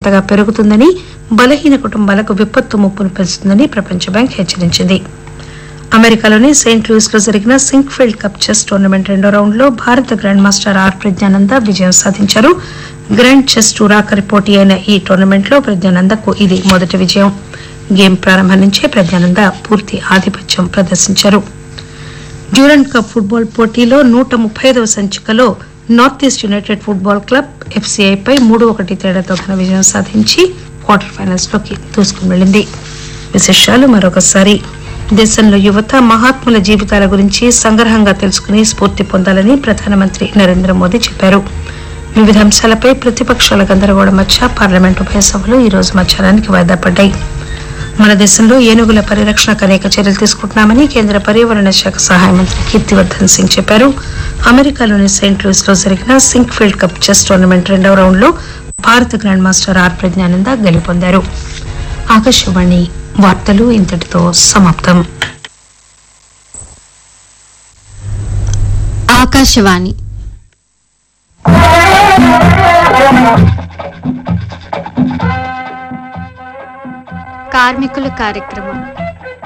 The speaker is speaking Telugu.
అంతకంతగా పెరుగుతుందని బలహీన కుటుంబాలకు విపత్తు ముప్పును పెంచుతుందని ప్రపంచ బ్యాంక్ హెచ్చరించింది అమెరికాలోని సెయింట్ లూయిస్ లో జరిగిన సింక్ఫీల్డ్ కప్ చెస్ టోర్నమెంట్ రెండో రౌండ్ లో భారత గ్రాండ్ మాస్టర్ ఆర్ ప్రజ్ఞానంద విజయం సాధించారు గ్రాండ్ చెస్ టూర్ ఆఖరి పోటీ అయిన ఈ టోర్నమెంట్ లో ప్రజ్ఞానందకు ఇది మొదటి విజయం గేమ్ ప్రారంభం నుంచే ప్రజ్ఞానంద పూర్తి ఆధిపత్యం ప్రదర్శించారు డ్యూరెంట్ కప్ ఫుట్బాల్ పోటీలో నూట ముప్పై ఐదవ సంచికలో north east united football club FCI పై మూడు ఒకటి తేడాతో ఘన విజయం సాధించి క్వార్టర్ ఫైనల్స్ లోకి దూసుకుని వెళ్ళింది విశేషాలు మరొకసారి దేశంలో యువత మహాత్ముల జీవితాల గురించి సంగ్రహంగా తెలుసుకుని స్ఫూర్తి పొందాలని ప్రధానమంత్రి నరేంద్ర మోదీ చెప్పారు వివిధ అంశాలపై ప్రతిపక్షాల గందరగోళం మధ్య పార్లమెంటు ఉభయ సభలు ఈ రోజు మధ్యాహ్నానికి వాయిదా పడ్డాయి మన దేశంలో ఏనుగుల పరిరక్షణకు అనేక చర్యలు తీసుకుంటున్నామని కేంద్ర పర్యావరణ శాఖ సహాయ మంత్రి కీర్తివర్ధన్ సింగ్ చెప్పారు అమెరికాలోని సెయింట్ లూయిస్ లో జరిగిన Sinquefield cup chess tournament రెండవ రౌండ్ లో భారత గ్రాండ్ మాస్టర్ ఆర్ ప్రజ్ఞానంద గెలుపొందారు ఆకాశవాణి వార్తలు ఇంతటితో సమాప్తం ఆకాశవాణి కార్మికుల కార్యక్రమం